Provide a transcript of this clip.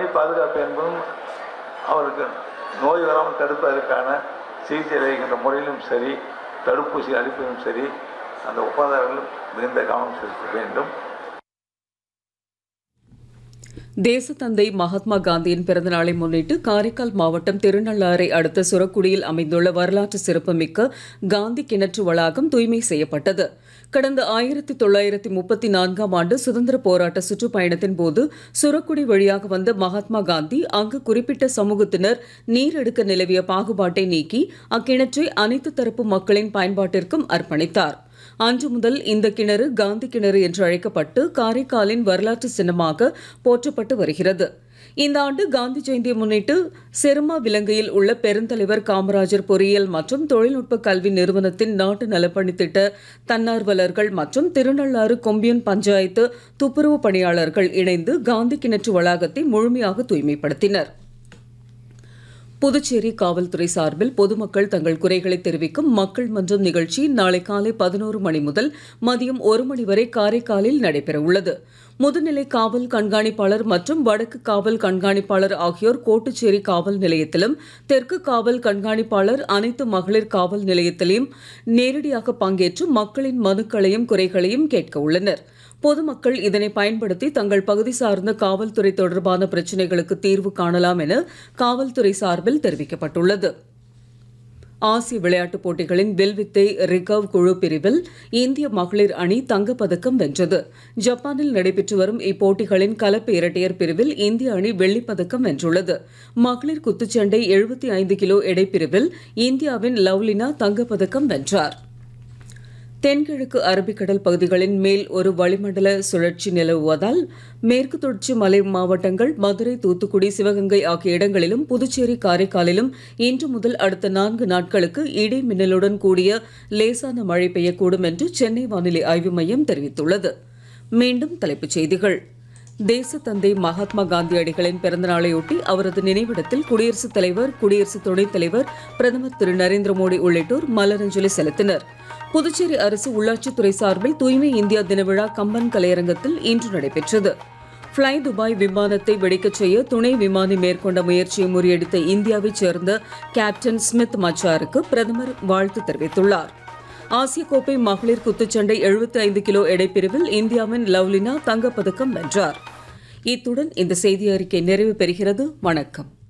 பணி பாதுகாப்பு என்பதும் அவருக்கு நோய் வராமல் தடுப்பதற்கான சிகிச்சை அளிக்கின்ற முறையிலும் சரி தடுப்பூசி அளிப்பதும் சரி அந்த ஒப்பந்தங்களும் மிகுந்த கவனம் செலுத்த வேண்டும் தேசத்தந்தை மகாத்மா காந்தியின் பிறந்தநாளை முன்னிட்டு காரைக்கால் மாவட்டம் திருநள்ளாறை அடுத்த சுரக்குடியில் அமைந்துள்ள வரலாற்று சிறப்புமிக்க காந்தி கிணற்று வளாகம் தூய்மை செய்யப்பட்டது கடந்த ஆயிரத்தி தொள்ளாயிரத்தி முப்பத்தி நான்காம் ஆண்டு சுதந்திர போராட்ட சுற்றுப்பயணத்தின் போது சுரக்குடி வழியாக வந்த மகாத்மா காந்தி அங்கு குறிப்பிட்ட சமூகத்தினர் நீர் எடுக்க நிலவிய பாகுபாட்டை நீக்கி அக்கிணற்றை அனைத்து தரப்பு மக்களின் பயன்பாட்டிற்கும் அர்ப்பணித்தார் அன்று முதல் இந்த கிணறு காந்தி கிணறு என்று அழைக்கப்பட்டு காரைக்காலின் வரலாற்று சின்னமாக போற்றப்பட்டு வருகிறது இந்த ஆண்டு காந்தி ஜெயந்தியை முன்னிட்டு செருமா விலங்கையில் உள்ள பெருந்தலைவர் காமராஜர் பொறியியல் மற்றும் தொழில்நுட்ப கல்வி நிறுவனத்தின் நாட்டு நலப்பணி திட்ட தன்னார்வலர்கள் மற்றும் திருநள்ளாறு கொம்பியன் பஞ்சாயத்து துப்புரவு பணியாளர்கள் இணைந்து காந்தி கிணற்று வளாகத்தை முழுமையாக தூய்மைப்படுத்தினர் புதுச்சேரி காவல்துறை சார்பில் பொதுமக்கள் தங்கள் குறைகளை தெரிவிக்கும் மக்கள் மன்றம் நிகழ்ச்சி நாளை காலை பதினோரு மணி முதல் மதியம் ஒரு மணி வரை காரைக்காலில் நடைபெற உள்ளது முதுநிலை காவல் கண்காணிப்பாளர் மற்றும் வடக்கு காவல் கண்காணிப்பாளர் ஆகியோர் கோட்டுச்சேரி காவல் நிலையத்திலும் தெற்கு காவல் கண்காணிப்பாளர் அனைத்து மகளிர் காவல் நிலையத்திலும் நேரடியாக பங்கேற்று மக்களின் மனுக்களையும் குறைகளையும் கேட்க உள்ளனர் பொதுமக்கள் இதனை பயன்படுத்தி தங்கள் பகுதி சார்ந்த காவல்துறை தொடர்பான பிரச்சினைகளுக்கு தீர்வு காணலாம் என காவல்துறை சார்பில் தெரிவிக்கப்பட்டுள்ளது ஆசிய விளையாட்டுப் போட்டிகளின் வில்வித்தை ரிகர்வ் குழு பிரிவில் இந்திய மகளிர் அணி தங்கப்பதக்கம் வென்றது ஜப்பானில் நடைபெற்று வரும் இப்போட்டிகளின் கலப்பு இரட்டையர் பிரிவில் இந்திய அணி வெள்ளிப் பதக்கம் வென்றுள்ளது மகளிர் குத்துச்சண்டை எழுபத்தி ஐந்து கிலோ எடை பிரிவில் இந்தியாவின் லவ்லினா தங்கப்பதக்கம் வென்றார் தென்கிழக்கு அரபிக்கடல் பகுதிகளின் மேல் ஒரு வளிமண்டல சுழற்சி நிலவுவதால் மேற்கு தொடர்ச்சி மலை மாவட்டங்கள் மதுரை தூத்துக்குடி சிவகங்கை ஆகிய இடங்களிலும் புதுச்சேரி காரைக்காலிலும் இன்று முதல் அடுத்த நான்கு நாட்களுக்கு இடி மின்னலுடன் கூடிய லேசான மழை பெய்யக்கூடும் என்று சென்னை வானிலை ஆய்வு மையம் தெரிவித்துள்ளது மீண்டும் தலைப்புச் செய்திகள் தேசத்தந்தை மகாத்மா காந்தியடிகளின் பிறந்தநாளையொட்டி அவரது நினைவிடத்தில் குடியரசுத் தலைவர் குடியரசு துணைத் தலைவர் பிரதமர் திரு நரேந்திர மோடி உள்ளிட்டோர் மலரஞ்சலி செலுத்தினர் புதுச்சேரி அரசு உள்ளாட்சித்துறை சார்பில் தூய்மை இந்தியா தின விழா கம்பன் கலையரங்கத்தில் இன்று நடைபெற்றது ஃப்ளை துபாய் விமானத்தை வெடிக்கச் செய்ய துணை விமானி மேற்கொண்ட முயற்சியை முறியடித்த இந்தியாவைச் சேர்ந்த கேப்டன் ஸ்மித் மச்சாருக்கு பிரதமர் வாழ்த்து தெரிவித்துள்ளார் ஆசிய கோப்பை மகளிர் குத்துச்சண்டை 75 ஐந்து கிலோ எடைப்பிரிவில் இந்தியாவின் லவ்லினா தங்கப்பதக்கம் வென்றார் இத்துடன் இந்த செய்தி அறிக்கை நிறைவு பெறுகிறது வணக்கம்